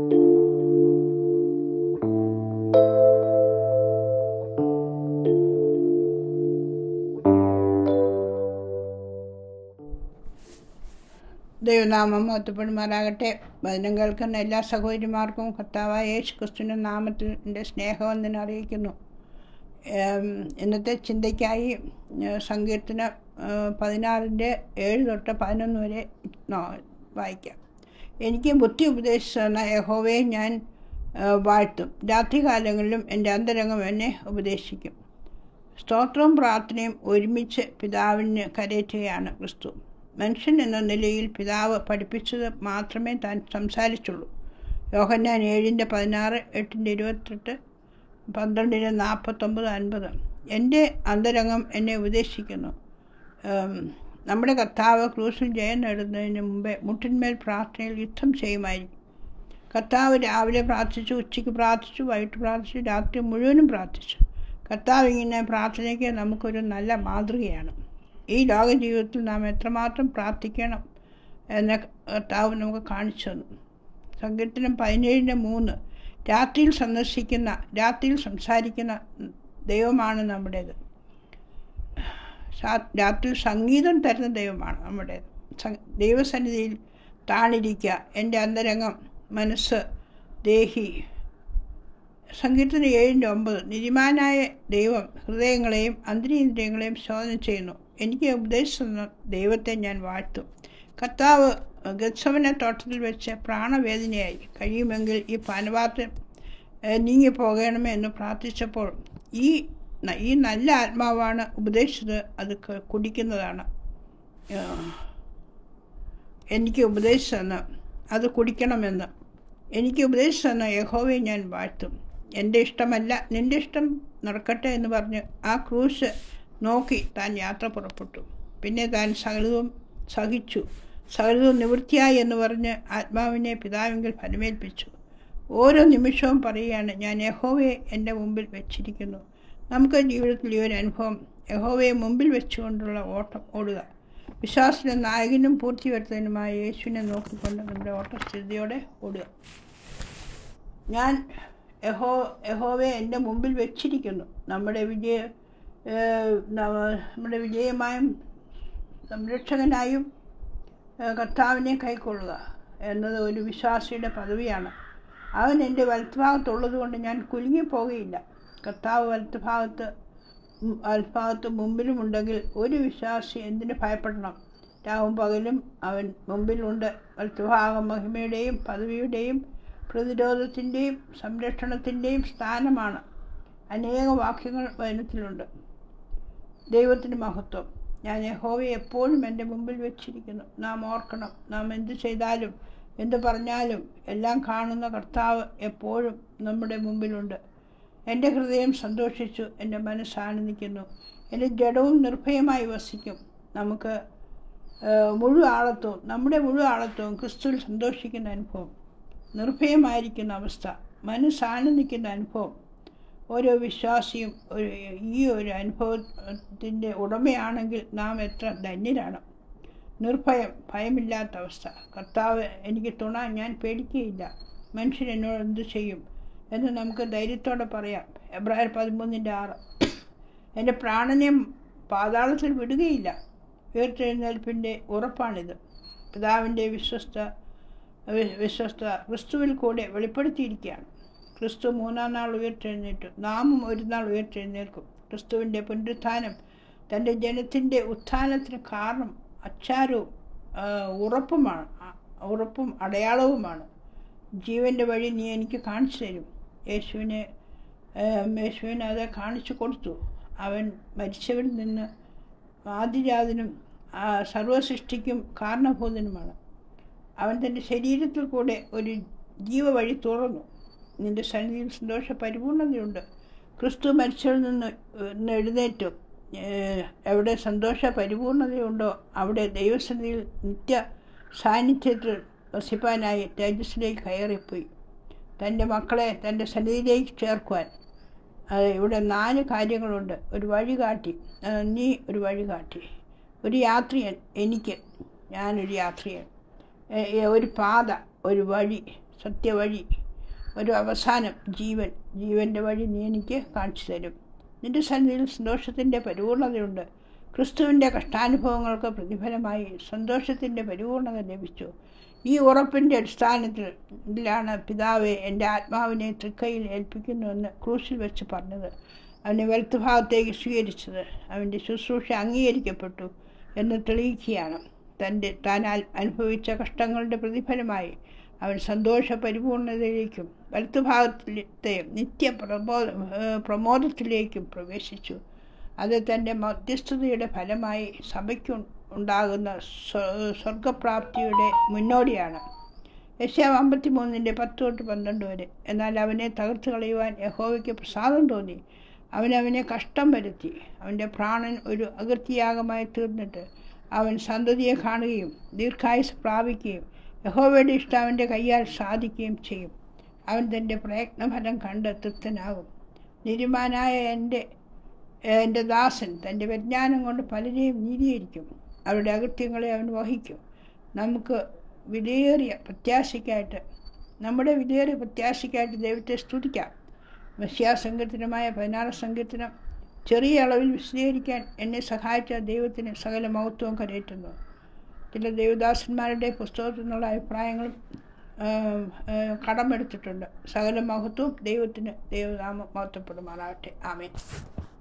ദൈവനാമം ഒത്തുപ്പെടുമാറാകട്ടെ വചനം കേൾക്കുന്ന എല്ലാ സഹോദരിമാർക്കും കർത്താവായ യേശു ക്രിസ്തുവിൻ്റെ നാമത്തിൽ എൻ്റെ സ്നേഹവന്ദനം അറിയിക്കുന്നു ഏം, ഇന്നത്തെ ചിന്തയ്ക്കായി ഏഹ്, സങ്കീർത്തനം ഏഹ്, പതിനാറിൻ്റെ ഏഴ് തൊട്ട് പതിനൊന്ന് വരെ നോ- വായിക്കാം എനിക്ക് ബുദ്ധി ഉപദേശിച്ചെന്ന യഹോവയെ ഞാൻ ഏഹ്, വാഴ്ത്തും രാത്രികാലങ്ങളിലും എൻ്റെ അന്തരംഗം എന്നെ ഉപദേശിക്കും സ്തോത്രവും പ്രാർത്ഥനയും ഒരുമിച്ച് പിതാവിന് കരയറ്റുകയാണ് ക്രിസ്തു മനുഷ്യൻ എന്ന നിലയിൽ പിതാവ് പഠിപ്പിച്ചത് മാത്രമേ താൻ സംസാരിച്ചുള്ളൂ യോഹന്നാൻ ഏഴിൻ്റെ പതിനാറ് എട്ടിൻ്റെ ഇരുപത്തെട്ട് പന്ത്രണ്ടിന് നാൽപ്പത്തൊമ്പത് അൻപത് എൻ്റെ അന്തരംഗം എന്നെ ഉപദേശിക്കുന്നു ഏം, നമ്മുടെ കർത്താവ് ക്രൂസിൽ ജയം നേടുന്നതിന് മുമ്പേ മുട്ടിന്മേൽ പ്രാർത്ഥനയിൽ യുദ്ധം ചെയ്യുമായിരിക്കും കർത്താവ് രാവിലെ പ്രാർത്ഥിച്ചു ഉച്ചയ്ക്ക് പ്രാർത്ഥിച്ചു വൈകിട്ട് പ്രാർത്ഥിച്ചു രാത്രി മുഴുവനും പ്രാർത്ഥിച്ചു കർത്താവ് ഇങ്ങനെ പ്രാർത്ഥനയ്ക്ക് നമുക്കൊരു നല്ല മാതൃകയാണ് ഈ ലോക ജീവിതത്തിൽ നാം എത്രമാത്രം പ്രാർത്ഥിക്കണം എന്ന് കർത്താവ് നമുക്ക് കാണിച്ചു തന്നു സങ്കീർത്തനം പതിനേഴിൻ്റെ മൂന്ന് രാത്രിയിൽ സന്ദർശിക്കുന്ന രാത്രിയിൽ സംസാരിക്കുന്ന ദൈവമാണ് നമ്മുടേത് സാ- രാത്രിയിൽ സംഗീതം തരുന്ന ദൈവമാണ് നമ്മുടേത് സ- ദൈവസന്നിധിയിൽ താണിരിക്കുക എൻ്റെ അന്തരംഗം മനസ്സ് ദേഹി സങ്കീർത്തന ഏഴിൻ്റെ ഒമ്പത് നിരിമാനായ ദൈവം ഹൃദയങ്ങളെയും അന്തരീന്ദ്രിയങ്ങളെയും ശോധന ചെയ്യുന്നു എനിക്ക് ഉപദേശിക്കുന്ന ദൈവത്തെ ഞാൻ വാഴ്ത്തും കർത്താവ് ഗത്സവന തോട്ടത്തിൽ വെച്ച് പ്രാണവേദനയായി കഴിയുമെങ്കിൽ ഈ പാനപാത്രം ഏഹ്, നീങ്ങിപ്പോകണമേ എന്ന് പ്രാർത്ഥിച്ചപ്പോൾ ഈ ന- ഈ നല്ല ആത്മാവാണ് ഉപദേശിച്ചത് അത് ക- കുടിക്കുന്നതാണ് ഏഹ്, എനിക്ക് ഉപദേശിച്ചെന്ന് അത് കുടിക്കണമെന്ന് എനിക്ക് ഉപദേശിച്ചെന്ന് യഹോവയെ ഞാൻ വാഴ്ത്തും എൻ്റെ ഇഷ്ടമല്ല നിൻ്റെ ഇഷ്ടം നടക്കട്ടെ എന്ന് പറഞ്ഞ് ആ ക്രൂശ് നോക്കി താൻ യാത്ര പുറപ്പെട്ടു പിന്നെ താൻ സകലവും സഹിച്ചു സകലവും നിവൃത്തിയായി എന്ന് പറഞ്ഞ് ആത്മാവിനെ പിതാവിങ്കിൽ ഫലമേൽപ്പിച്ചു ഓരോ നിമിഷവും പറയുകയാണ് ഞാൻ യഹോവയെ എൻ്റെ മുമ്പിൽ വെച്ചിരിക്കുന്നു നമുക്ക് ജീവിതത്തിൽ ഈ ഒരു അനുഭവം യഹോവയെ മുമ്പിൽ വെച്ചുകൊണ്ടുള്ള ഓട്ടം ഓടുക വിശ്വാസത്തിൻ്റെ നായകനും പൂർത്തി വരുത്തതിനുമായ യേശുവിനെ നോക്കിക്കൊണ്ട് നമ്മുടെ ഓട്ടസ്ഥിതിയോടെ ഓടുക ഞാൻ യഹോ യഹോവയെ എൻ്റെ മുമ്പിൽ വെച്ചിരിക്കുന്നു നമ്മുടെ വിജയ ഏഹ്, നവ- നമ്മുടെ വിജയമായും സംരക്ഷകനായും ഏഹ്, കർത്താവിനെ കൈക്കൊള്ളുക എന്നത് ഒരു വിശ്വാസിയുടെ പദവിയാണ് അവൻ എൻ്റെ വലത്തുഭാഗത്തുള്ളത് കൊണ്ട് ഞാൻ കുലുങ്ങിപ്പോകുകയില്ല കർത്താവ് വലത്തുഭാഗത്ത് ഉം, വലത്തുഭാഗത്ത് മുമ്പിലുമുണ്ടെങ്കിൽ ഒരു വിശ്വാസി എന്തിനു ഭയപ്പെടണം രാവും പകലും അവൻ മുമ്പിലുണ്ട് വലത്തുഭാഗം മഹിമയുടെയും പദവിയുടെയും പ്രതിരോധത്തിൻ്റെയും സംരക്ഷണത്തിൻ്റെയും സ്ഥാനമാണ് അനേക വാക്യങ്ങൾ വചനത്തിലുണ്ട് ദൈവത്തിന് മഹത്വം ഞാൻ യഹോവയെ എപ്പോഴും എൻ്റെ മുമ്പിൽ വെച്ചിരിക്കുന്നു നാം ഓർക്കണം നാം എന്ത് ചെയ്താലും എന്ത് പറഞ്ഞാലും എല്ലാം കാണുന്ന കർത്താവ് എപ്പോഴും നമ്മുടെ മുമ്പിലുണ്ട് എൻ്റെ ഹൃദയം സന്തോഷിച്ചു എൻ്റെ മനസ്സ് ആനന്ദിക്കുന്നു എൻ്റെ ജഡവും നിർഭയമായി വസിക്കും നമുക്ക് ഏഹ്, മുഴു ആളത്വവും നമ്മുടെ മുഴു ആളത്വവും ക്രിസ്തുവിൽ സന്തോഷിക്കുന്ന അനുഭവം നിർഭയമായിരിക്കുന്ന അവസ്ഥ മനസ്സ് ആനന്ദിക്കുന്ന അനുഭവം ഓരോ വിശ്വാസിയും ഒരു ഈ ഒരു അനുഭവത്തിൻ്റെ ഉടമയാണെങ്കിൽ നാം എത്ര ധന്യരാണ് നിർഭയം ഭയമില്ലാത്ത അവസ്ഥ കർത്താവ് എനിക്ക് തുണ ഞാൻ പേടിക്കുകയില്ല മനുഷ്യൻ എന്നോട് എന്ത് ചെയ്യും എന്ന് നമുക്ക് ധൈര്യത്തോടെ പറയാം എബ്രായർ പതിമൂന്നിൻ്റെ ആറ് എൻ്റെ പ്രാണനെ പാതാളത്തിൽ വിടുകയില്ല ഉയർത്തെഴുന്നേൽപ്പിൻ്റെ ഉറപ്പാണിത് പിതാവിൻ്റെ വിശ്വസ്ത വി- വിശ്വസ്ത ക്രിസ്തുവിൽ കൂടെ വെളിപ്പെടുത്തിയിരിക്കുകയാണ് ക്രിസ്തു മൂന്നാം നാൾ ഉയർത്തെഴുന്നേറ്റു നാമും ഒരു നാൾ ഉയർത്തെഴുന്നേൽക്കും ക്രിസ്തുവിൻ്റെ പുനരുത്ഥാനം തൻ്റെ ജനത്തിൻ്റെ ഉത്ഥാനത്തിന് കാരണം അച്ചാരവും ആ, ഉറപ്പുമാണ് ആ, ഉറപ്പും അടയാളവുമാണ് ജീവൻ്റെ വഴി നീ എനിക്ക് കാണിച്ചു തരും യേശുവിനെ ഏം, യേശുവിനെ അത് കാണിച്ചു കൊടുത്തു അവൻ മരിച്ചവരിൽ നിന്ന് ആദിജാതനും ആ, സർവസൃഷ്ടിക്കും കാരണഭൂതനുമാണ് അവൻ തൻ്റെ ശരീരത്തിൽ കൂടെ ഒരു ജീവവഴി തുറന്നു നിന്റെ സന്നിധിയിൽ സന്തോഷ പരിപൂർണതയുണ്ട് ക്രിസ്തു മരിച്ചവരിൽ നിന്ന് നിന്ന് എഴുന്നേറ്റു ഏഹ് എവിടെ സന്തോഷ പരിപൂർണതയുണ്ടോ അവിടെ ദൈവസന്നിധിയിൽ നിത്യ സാന്നിധ്യത്തിൽ വസിപ്പാനായി തേജസ്സിലേക്ക് കയറിപ്പോയി തൻ്റെ മക്കളെ തൻ്റെ സന്നിധിയിലേക്ക് ചേർക്കുവാൻ അത് ഇവിടെ നാല് കാര്യങ്ങളുണ്ട് ഒരു വഴികാട്ടി ആ, നീ ഒരു വഴികാട്ടി ഒരു യാത്രികൻ എനിക്ക് ഞാനൊരു യാത്രികൻ ഏ, ഏ, ഒരു പാത ഒരു വഴി സത്യവഴി ഒരു അവസാനം ജീവൻ ജീവൻ്റെ വഴി നീ എനിക്ക് കാണിച്ചു തരും നിന്റെ സന്നിധിയിൽ സന്തോഷത്തിൻ്റെ പരിപൂർണതയുണ്ട് ക്രിസ്തുവിൻ്റെ കഷ്ടാനുഭവങ്ങൾക്ക് പ്രതിഫലമായി സന്തോഷത്തിൻ്റെ പരിപൂർണത ലഭിച്ചു ഈ ഉറപ്പിൻ്റെ അടിസ്ഥാനത്തിൽ ഇതിലാണ് പിതാവെ എൻ്റെ ആത്മാവിനെ തൃക്കൈയിൽ ഏൽപ്പിക്കുന്നുവെന്ന് ക്രൂശിൽ വെച്ച് പറഞ്ഞത് അവനെ വലത്തുഭാഗത്തേക്ക് സ്വീകരിച്ചത് അവൻ്റെ ശുശ്രൂഷ അംഗീകരിക്കപ്പെട്ടു എന്ന് തെളിയിക്കുകയാണ് തൻ്റെ താൻ അനുഭവിച്ച കഷ്ടങ്ങളുടെ പ്രതിഫലമായി അവൻ സന്തോഷ പരിപൂർണതയിലേക്കും വലത്തുഭാഗത്തിലത്തെ നിത്യ പ്രബോധ പ്രമോദത്തിലേക്കും പ്രവേശിച്ചു അത് തൻ്റെ മധ്യസ്ഥതയുടെ ഫലമായി സഭയ്ക്ക് ഉണ്ടാകുന്ന സ്വർഗപ്രാപ്തിയുടെ മുന്നോടിയാണ് യശ്യാവ് അമ്പത്തി മൂന്നിൻ്റെ പത്ത് തൊട്ട് പന്ത്രണ്ട് വരെ എന്നാൽ അവനെ തകർത്ത് കളയുവാൻ യഹോവയ്ക്ക് പ്രസാദം തോന്നി അവനവനെ കഷ്ടം വരുത്തി അവൻ്റെ പ്രാണൻ ഒരു അകൃത്യയാഗമായി തീർന്നിട്ട് അവൻ സന്തതിയെ കാണുകയും ദീർഘായുസ് പ്രാപിക്കുകയും യഹോവയുടെ ഇഷ്ടം അവൻ്റെ കയ്യാൽ സാധിക്കുകയും ചെയ്യും അവൻ തൻ്റെ പ്രയത്നഫലം കണ്ട് തൃപ്തനാകും നിരുമാനായ എൻ്റെ എൻ്റെ ദാസൻ തൻ്റെ വിജ്ഞാനം കൊണ്ട് പലരെയും നീതീകരിക്കും അവരുടെ അകൃത്യങ്ങളെ അവൻ വഹിക്കും നമുക്ക് വിലയേറിയ പ്രത്യാശയ്ക്കായിട്ട് നമ്മുടെ വിലയേറിയ പ്രത്യാശയ്ക്കായിട്ട് ദൈവത്തെ സ്തുതിക്കാം മെസ്സിയ സങ്കീർത്തനമായ പതിനാറ് സങ്കീർത്തനം ചെറിയ അളവിൽ വിശദീകരിക്കാൻ എന്നെ സഹായിച്ച ദൈവത്തിന് സകല മഹത്വവും കരയറ്റുന്നു ചില ദേവദാസന്മാരുടെ പുസ്തകത്തിൽ നിന്നുള്ള അഭിപ്രായങ്ങളും കടമെടുത്തിട്ടുണ്ട് സകല മഹത്വവും ദൈവത്തിന് ദൈവനാമം മഹത്വപ്പെടുമാറാകട്ടെ ആമേ